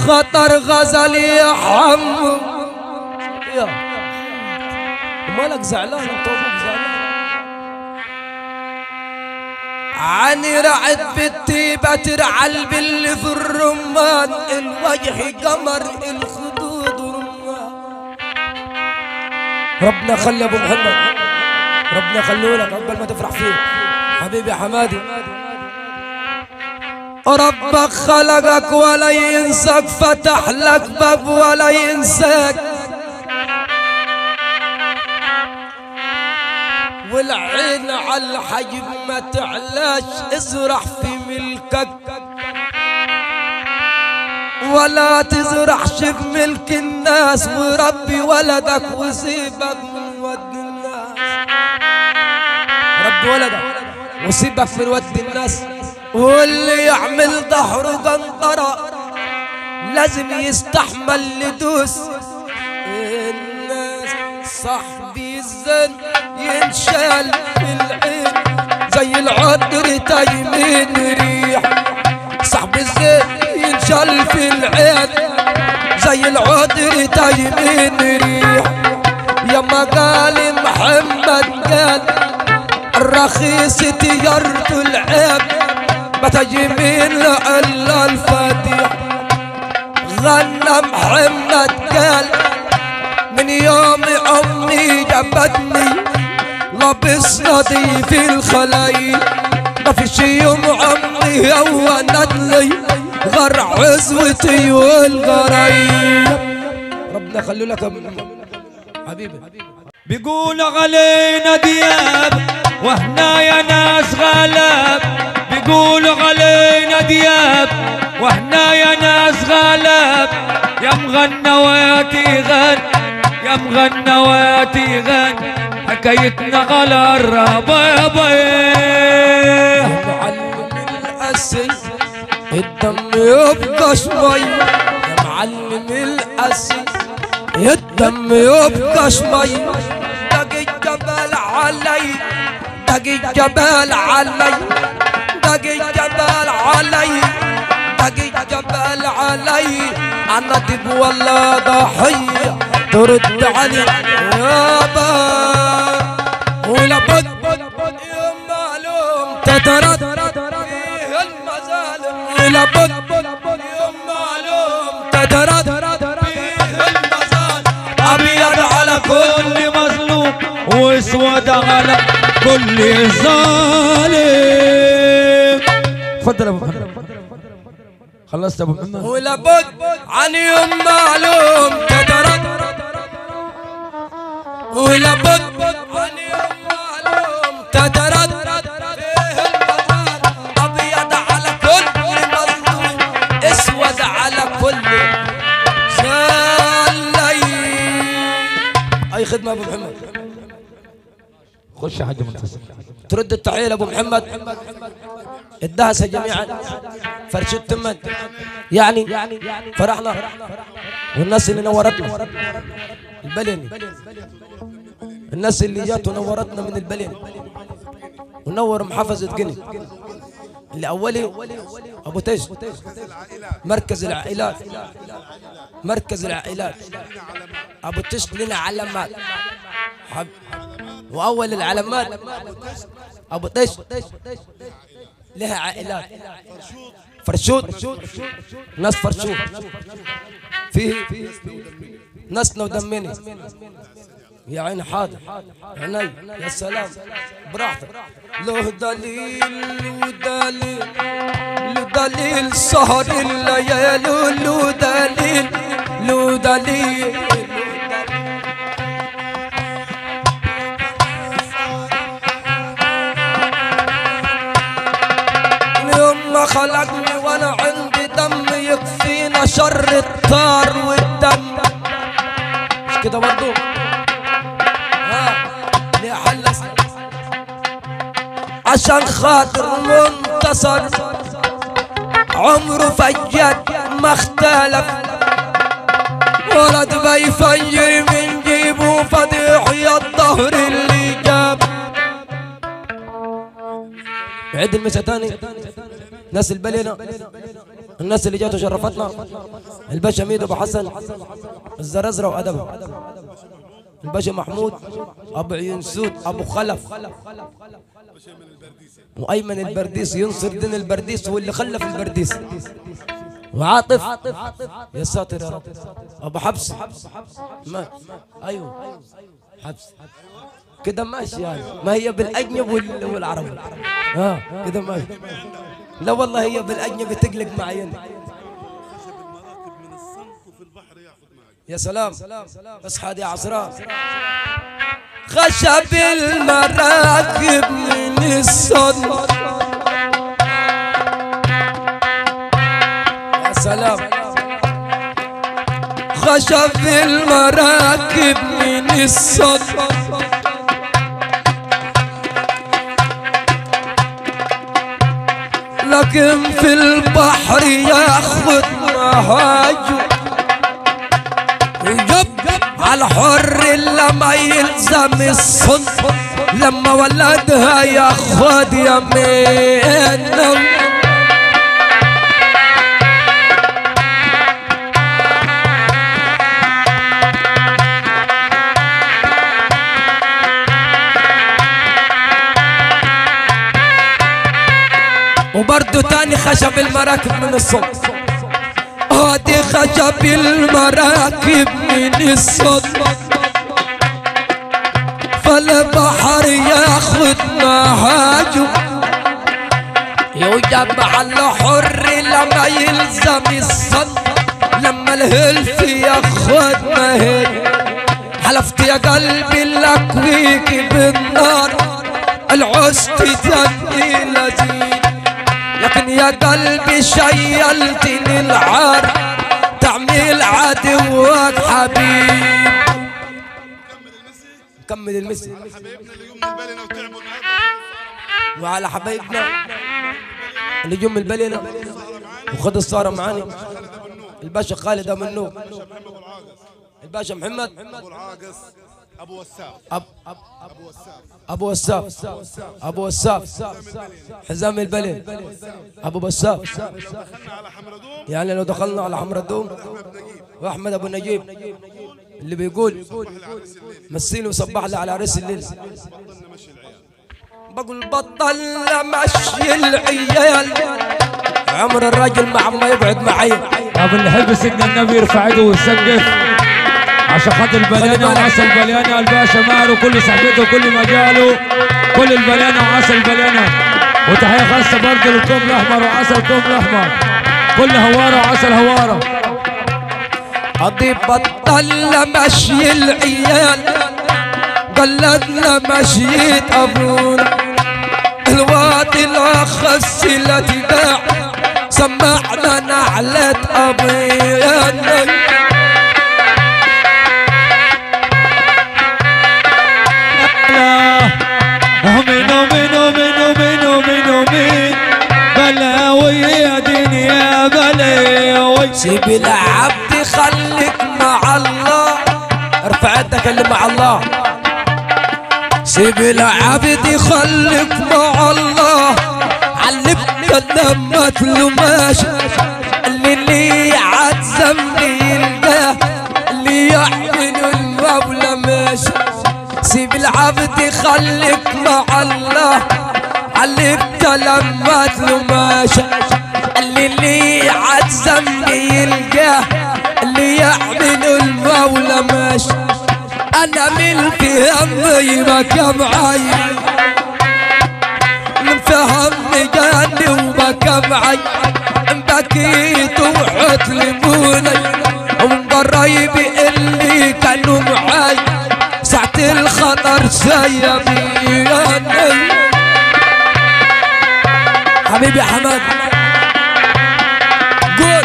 خطر غزل يا حمو يا مالك زعلان انت ابوك زعلان عني رعد بالطيبة ترعل باللي في الرمان الوجه قمر الخدود رمان ربنا خلي ابو محمد ربنا خلولك قبل ما تفرح فيه حبيبي حمادي ربك خلقك ولا ينساك فتح لك باب ولا ينساك والعين على الحجم ما تعلاش ازرع في ملكك ولا تزرعش في ملك الناس وربي ولدك وسيبك من ود الناس ربي ولدك وسيبك من ود الناس واللي يعمل ظهره قنطرة لازم يستحمل لدوس الناس صاحبي الزن ينشال في العين زي العطر تيمين ريح صاحب الزين ينشال في العين زي العطر تيمين ريح يا ما قال محمد قال الرخيص تجارة العيب ما تجي من الا الفاتح غنى محمد قال من يوم امي جابتني لابس نظيف الخلايل ما فيش يوم عمري هونت لي غر عزوتي والغرايب ربنا يخلي لك يا حبيبي بيقول علينا دياب واحنا يا ناس غلاب بيقولوا علينا دياب واحنا يا ناس غلاب يا مغنواتي غن يا مغنواتي غن حكايتنا على الربابة معلم الأسي الدم يبقى شوي يا معلم الأسي الدم يبقى شوي دقي الجبل علي دقي الجبل علي دقي الجبل علي دقي الجبل علي أنا دب ولا ضحية ترد علي يابا ولا بد يوم معلوم تترد فيه المظالم ولا بد يوم معلوم تترد فيه المظالم أبيض على كل كل مظلوم واسود على كل ظالم تفضل ابو محمد خلصت ابو محمد ولا بد عن يوم معلوم تترد ولا بد عن يوم معلوم تترد فيه المظالم ابيض على كل مظلوم اسود على كل صلي اي خدمه ابو محمد خش يا حاج منتصر ترد التحيه لابو محمد الدهسه جميعا فرشد تمت يعني فرحنا والناس اللي نورتنا البلني الناس اللي جات ونورتنا من البلني ونور محافظة قني اللي أولي أبو تيش مركز العائلات مركز العائلات أبو تيش لنا علامات حب وأول العلامات أبو تيش لها عائلات فرشود ناس فرشود فيه ناسنا ودمني يا عين حاضر عيني يا سلام براحتك له دليل ودليل له دليل سهر الليالي له دليل له دليل يوم ما خلقني وانا عندي دم يكفينا شر الطار والدم مش كده برضو ها ليه حل عشان خاطر منتصر عمره فجد ما اختلف ولد بيفجر من جيبه فضيح يا الظهر اللي جاب عيد المسا تاني ناس البلينة الناس اللي جات وشرفتنا الباشا ميدو ابو حسن الزرزره وادبه الباشا محمود ابو عيون سود ابو خلف وايمن البرديس ينصر دين البرديس واللي خلف البرديس وعاطف يا ساتر يا رب ابو حبس ما ايوه حبس كده ماشي يعني ما هي بالاجنب وال- والعربي اه كده ماشي لا والله هي بالاجنبي تقلق معي أنا. من الصنف وفي البحر ياخذ معك يا سلام اصحى يا عصران خشب المراكب من الصدمة يا سلام خشب المراكب من الصدمة لكن في البحر ياخد مهاجم يجب على حر لما يلزم الصن لما ولدها ياخد يمين وبرضه تاني خشب المراكب من الصوت هادي خشب المراكب من الصدمة فالبحر ياخد مهاجم يوجب على حر لما يلزم الصد لما الهلف ياخد مهج حلفت يا قلبي لكويك بالنار العست تدي لذيذ لكن يا قلبي شيلتني العار تعميل عدوك حبيب كمل المسي حبايبنا اللي يوم من البلنه وتعبوا النهارده وعلى حبايبنا اللي جم البلينا وخد الصارة معاني الباشا خالد ابو النوب الباشا محمد ابو العاقص ابو وساف أب أب ابو وساف ابو وساف ابو وساف حزام البلي ابو بساف دخلنا على حمردوم يعني لو دخلنا على حمر الدوم واحمد ابو نجيب اللي بيقول مسيني وصبح لي على عريس الليل بقول بطل مشي العيال عمر الراجل مع ما يقعد معي ابو اللي يحب سيدنا النبي يرفع ايده ويسقف عشان خاطر البلانه وعسى البلانه الباشا مار وكل صحبته وكل مجاله كل البلانه وعسى البلانه وتحيه خاصه برضه للكوم الاحمر وعسى الكوم الاحمر كل هواره وعسى الهواره قضي بطل مشي العيال قلدنا مشيت ابونا الوادي الاخس لا تباع سمعنا نعلة ابينا منو منو منو منو منو مين بلاوي يا دنيا بلاوي سيب العبد خليك مع الله ارفع يدك اللي مع الله سيب العبد خليك مع الله علمك لما تلوماش اللي اللي عزم يلقاه اللي يحمل المولى ماشي سيب العبد خليك مع الله علمك لما تلوماش اللي اللي عزم يلقاه اللي يحمل المولى ماشي انا من في همي ما كم عين من في همي جاني وما كم عين بكيت وحط لموني ومن قرايبي اللي كانوا معاي ساعة الخطر سيبي حبيبي يا حماد قول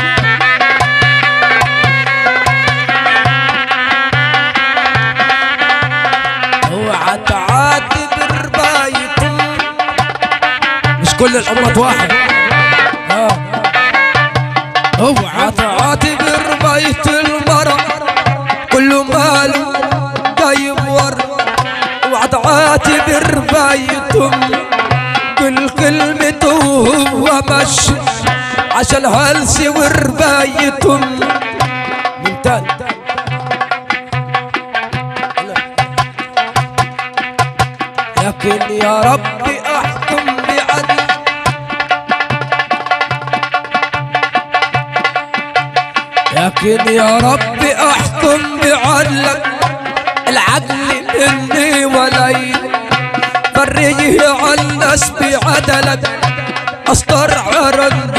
اوعى تعاتب ربايتهم مش كل الامة واحد آه. اوعى تعاتب رباية المرأة كل ماله جايب ورا اوعى تعاتب ربايتهم كل كلمته هو مشي عشان هلسي وربايتهم من تاني لكن يا ربي احكم بعدل لكن يا ربي احكم بعدلك العدل مني ولي فريه على الناس بعدلك استر عرض